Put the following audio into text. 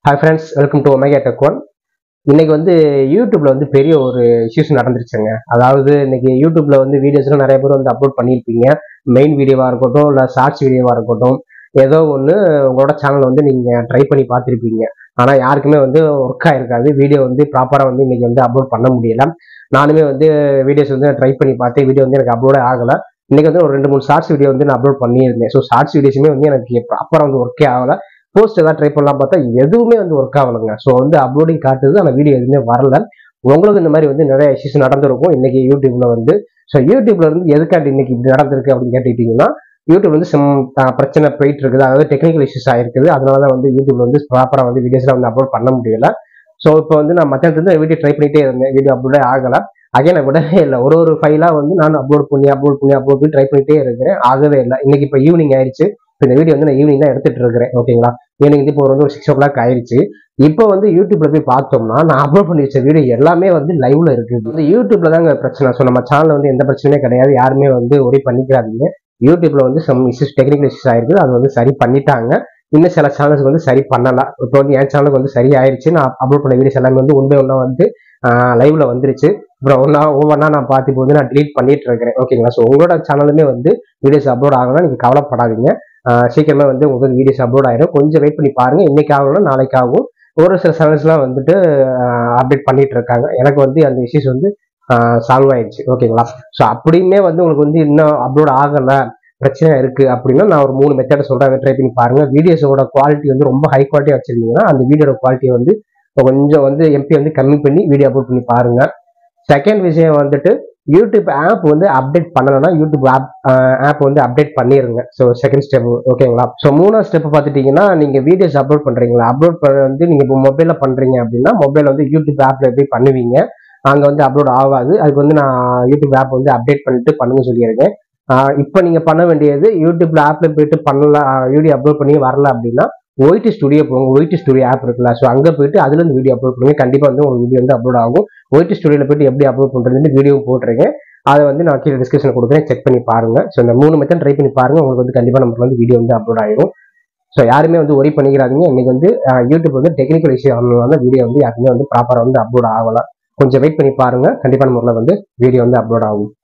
hi friends welcome to Omega tech one இன்னைக்கு வந்து யூடியூப்ல வந்து பெரிய ஒரு இஷ்யூஸ் நடந்துருச்சுங்க அதாவது இன்னைக்கு யூடியூப்ல வந்து வீடியோஸ்லாம் நிறைய பேர் வந்து அப்லோட் பண்ணியிருப்பீங்க மெயின் வீடியோவா இருக்கட்டும் இல்லை ஷார்ட்ஸ் வீடியோவா இருக்கட்டும் ஏதோ ஒன்று உங்களோட சேனல் வந்து நீங்க ட்ரை பண்ணி பார்த்துருப்பீங்க ஆனால் யாருக்குமே வந்து ஒர்க் ஆயிருக்காது வீடியோ வந்து ப்ராப்பராக வந்து இன்னைக்கு வந்து அப்லோட் பண்ண முடியல நானுமே வந்து வீடியோஸ் வந்து ட்ரை பண்ணி பார்த்தேன் வீடியோ வந்து எனக்கு அப்லோடே ஆகலை இன்னைக்கு வந்து ஒரு ரெண்டு மூணு ஷார்ட்ஸ் வீடியோ வந்து நான் அப்லோட் பண்ணியிருந்தேன் ஸோ ஷார்ட்ஸ் வீடியோஸுமே வந்து எனக்கு ப்ராப்பராக வந்து ஒர்க்கே ஆகலை போஸ்ட் ஏதாவது ட்ரை பண்ணலாம் பார்த்தா எதுவுமே வந்து ஒர்க் ஆகலைங்க ஸோ வந்து அப்லோடிங் காட்டுது ஆனால் வீடியோ எதுவுமே வரல உங்களுக்கு இந்த மாதிரி வந்து நிறைய இஷ்யூஸ் நடந்திருக்கும் இன்னைக்கு யூடியூப்ல வந்து ஸோ யூடியூப்ல இருந்து எதுக்காண்டி இன்னைக்கு இப்படி நடந்திருக்கு அப்படின்னு கேட்டுக்கிட்டீங்கன்னா யூடியூப் வந்து சம் பிரச்சனை போயிட்டு இருக்குது அதாவது டெக்னிக்கல் இஷ்யூஸ் ஆயிருக்குது அதனால தான் வந்து யூடியூப்ல வந்து ப்ராப்பராக வந்து வீடியோஸ்லாம் வந்து அப்லோட் பண்ண முடியல ஸோ இப்போ வந்து நான் மத்தியானத்துலேருந்து வீடியோ ட்ரை பண்ணிட்டே இருந்தேன் வீடியோ அப்லோடே ஆகலை அகைன் விடவே இல்லை ஒரு ஒரு ஃபைலாக வந்து நான் அப்லோட் பண்ணி அப்லோட் பண்ணி அப்லோட் பண்ணி ட்ரை பண்ணிட்டே இருக்கிறேன் ஆகவே இல்லை இன்னைக்கு இப்போ ஈவினிங் ஆயிடுச்சு இப்போ இந்த வீடியோ வந்து நான் ஈவினிங் தான் எடுத்துட்டு இருக்கிறேன் ஓகேங்களா ஈவினிங் இப்போ வந்து ஒரு சிக்ஸ் ஓ கிளாக் ஆயிடுச்சு இப்போ வந்து யூடியூப்ல போய் பார்த்தோம்னா நான் அப்லோட் பண்ணி வச்ச வீடியோ எல்லாமே வந்து லைவ்ல இருக்குது இந்த யூடியூப்ல தாங்க பிரச்சனை ஸோ நம்ம சேனல்ல வந்து எந்த பிரச்சனையும் கிடையாது யாருமே வந்து ஒரே பண்ணிக்கிறாதீங்க யூடியூப்ல வந்து சம் இஷ்யூஸ் டெக்னிக்கல் இஷ்யூஸ் ஆயிருக்கு அது வந்து சரி பண்ணிட்டாங்க இன்னும் சில சேனல்ஸ் வந்து சரி பண்ணல இப்போ வந்து என் சேனலுக்கு வந்து சரி ஆயிடுச்சு நான் அப்லோட் பண்ண வீடியோஸ் எல்லாமே வந்து ஒன்றே ஒன்றா வந்து லைவ்ல வந்துருச்சு அப்புறம் ஒன்றா ஒவ்வொன்றா நான் பார்த்து இப்போ வந்து நான் delete பண்ணிட்டு இருக்கிறேன் ஓகேங்களா ஸோ உங்களோட சேனலுமே வந்து வீடியோஸ் அப்லோட் ஆகணும் நீங்கள் கவலைப்படாதீங்க ஆஹ் சீக்கிரமே வந்து உங்களுக்கு வீடியோஸ் அப்லோட் ஆயிடும் கொஞ்சம் வெயிட் பண்ணி பாருங்க இன்னைக்கு ஆகணும்னா நாளைக்கு ஆகும் ஒரு சில சேனல்ஸ்லாம் வந்துட்டு அப்டேட் பண்ணிட்டு இருக்காங்க எனக்கு வந்து அந்த இஷ்யூஸ் வந்து சால்வ் ஆயிடுச்சு ஓகேங்களா ஸோ அப்படியுமே வந்து உங்களுக்கு வந்து இன்னும் அப்லோட் ஆகலை பிரச்சனை இருக்கு அப்படின்னா நான் ஒரு மூணு மெத்தடை சொல்றேன் அதை ட்ரை பண்ணி பாருங்க வீடியோஸோட குவாலிட்டி வந்து ரொம்ப ஹை குவாலிட்டியா வச்சிருந்தீங்கன்னா அந்த வீடியோட குவாலிட்டியை வந்து கொஞ்சம் வந்து எம்பி வந்து கம்மி பண்ணி வீடியோ அப்லோட் பண்ணி பாருங்க செகண்ட் விஷயம் வந்துட்டு யூடியூப் ஆப் வந்து அப்டேட் பண்ணணும்னா யூடியூப் ஆப் ஆப் வந்து அப்டேட் பண்ணிருங்க ஸோ செகண்ட் ஸ்டெப் ஓகேங்களா ஸோ மூணாவது ஸ்டெப் பார்த்துட்டீங்கன்னா நீங்க வீடியோஸ் அப்லோட் பண்றீங்களா அப்லோட் பண்ண வந்து நீங்க இப்போ மொபைல்ல பண்றீங்க அப்படின்னா மொபைல் வந்து யூடியூப் ஆப்ல எப்படி பண்ணுவீங்க அங்க வந்து அப்லோட் ஆகாது அதுக்கு வந்து நான் யூடியூப் ஆப் வந்து அப்டேட் பண்ணிட்டு பண்ணுங்க சொல்லியிருக்கேன் இப்போ நீங்க பண்ண வேண்டியது யூடியூப்ல ஆப்ல போயிட்டு பண்ணல வீடியோ அப்லோட் பண்ணி வரல அப்படின்னா ஒயிட் ஸ்டுடியோ போங்க ஒயிட் ஸ்டுடியோ ஆப் இருக்குல்ல ஸோ அங்கே போயிட்டு அதுல இருந்து வீடியோ அப்லோட் பண்ணுங்க கண்டிப்பாக வந்து உங்களுக்கு வீடியோ வந்து அப்லோட் ஆகும் ஒயிட் ஸ்டுடியோவில் போயிட்டு எப்படி அப்லோட் பண்ணுறதுன்னு வீடியோ போட்டிருக்கேன் அதை வந்து நான் கீழே டிஸ்கிரிப்ஷன் கொடுக்குறேன் செக் பண்ணி பாருங்க ஸோ இந்த மூணு மெத்தட் ட்ரை பண்ணி பாருங்க உங்களுக்கு வந்து கண்டிப்பாக நமக்கு வந்து வீடியோ வந்து அப்லோட் ஆயிடும் ஸோ யாருமே வந்து ஒரி பண்ணிக்கிறாதீங்க இன்னைக்கு வந்து அஹ், யூடியூப் வந்து டெக்னிக்கல் இஷ்யூ ஆனதுனால வீடியோ வந்து யாருமே வந்து ப்ராப்பராக வந்து அப்லோட் ஆகலாம் கொஞ்சம் வெயிட் பண்ணி பாருங்க கண்டிப்பான முறையில் வந்து வீடியோ வந்து அப்லோட் ஆகும்